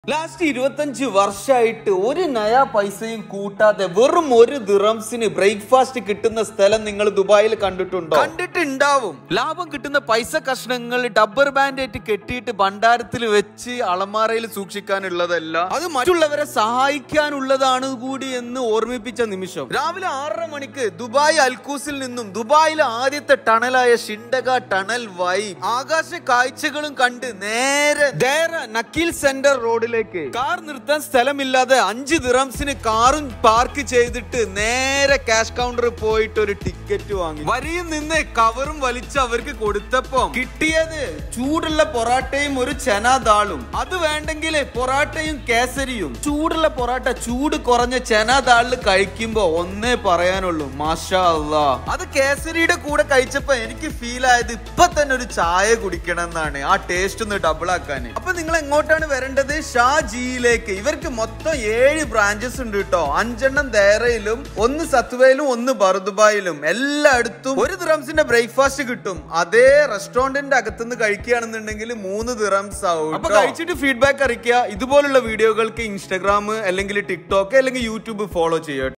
last ഇരുപത്തഞ്ച് വർഷമായിട്ട് ഒരു നയാ പൈസയും കൂട്ടാതെ വെറും ഒരു ദിറംസിന് ബ്രേക്ക്ഫാസ്റ്റ് കിട്ടുന്ന സ്ഥലം നിങ്ങൾ ദുബായിൽ കണ്ടിട്ടുണ്ടോ കണ്ടിട്ടുണ്ടാവും ലാഭം കിട്ടുന്ന പൈസ കഷ്ണങ്ങൾ ഡബ്ബർ ബാൻഡ് ആയിട്ട് കെട്ടിയിട്ട് ഭണ്ഡാരത്തിൽ വെച്ച് അളമാറയിൽ സൂക്ഷിക്കാനുള്ളതല്ല അത് മറ്റുള്ളവരെ സഹായിക്കാനുള്ളതാണ് കൂടി എന്ന് ഓർമ്മിപ്പിച്ച നിമിഷം രാവിലെ ആറര മണിക്ക് ദുബായ് അൽക്കൂസിൽ നിന്നും ദുബായിലെ ആദ്യത്തെ ടണലായ ഷിൻഡക ടണൽ വൈ ആകാശ കാഴ്ചകളും കണ്ട് നേരെ ദേര നക്കീൽ സെന്റർ റോഡിലേക്ക് കാർ നിർത്താൻ സ്ഥലമില്ലാതെ അഞ്ച് ദിറംസിന് കാറും പാർക്ക് ചെയ്തിട്ട് നേരെ ക്യാഷ് കൗണ്ടർ പോയിട്ട് ഒരു ടിക്കറ്റ് വാങ്ങി വരിയിൽ നിന്ന് കവറും വലിച്ച് അവർക്ക് കൊടുത്തപ്പോ കിട്ടിയത് ചൂടുള്ള പൊറാട്ടയും ഒരു ചന ദാളും അത് വേണ്ടെങ്കിൽ പൊറാട്ടയും കേസരിയും ചൂടുള്ള പൊറാട്ട ചൂട് കുറഞ്ഞ ചന ദാളിൽ കഴിക്കുമ്പോ ഒന്നേ പറയാനുള്ളൂ മാഷാ അല്ലാ അത് കേസരിയുടെ കൂടെ കഴിച്ചപ്പോ എനിക്ക് ഫീൽ ആയത് ഇപ്പൊ തന്നെ ഒരു ചായ കുടിക്കണം എന്നാണ് ആ ടേസ്റ്റ് ഒന്ന് ഡബിൾ ആക്കാൻ അപ്പൊ നിങ്ങൾ എങ്ങോട്ടാണ് വരേണ്ടത് ഷാജിയിലേക്ക് ഇവർക്ക് മൊത്തം ഏഴ് ബ്രാഞ്ചസ് ഉണ്ട് കേട്ടോ അഞ്ചെണ്ണം ദേറയിലും ഒന്ന് സത്വയിലും ഒന്ന് ബർദുബായിലും എല്ലായിടത്തും ഒരു ദിറംസിന്റെ ബ്രേക്ക്ഫാസ്റ്റ് കിട്ടും അതേ റെസ്റ്റോറന്റിന്റെ അകത്തുനിന്ന് കഴിക്കുകയാണെന്നുണ്ടെങ്കിൽ മൂന്ന് ദിറംസ് ആവും അപ്പൊ കഴിച്ചിട്ട് ഫീഡ്ബാക്ക് അറിയിക്കുക ഇതുപോലുള്ള വീഡിയോകൾക്ക് ഇൻസ്റ്റാഗ്രാം അല്ലെങ്കിൽ ടിക്ടോക്ക് അല്ലെങ്കിൽ യൂട്യൂബ് ഫോളോ ചെയ്യുക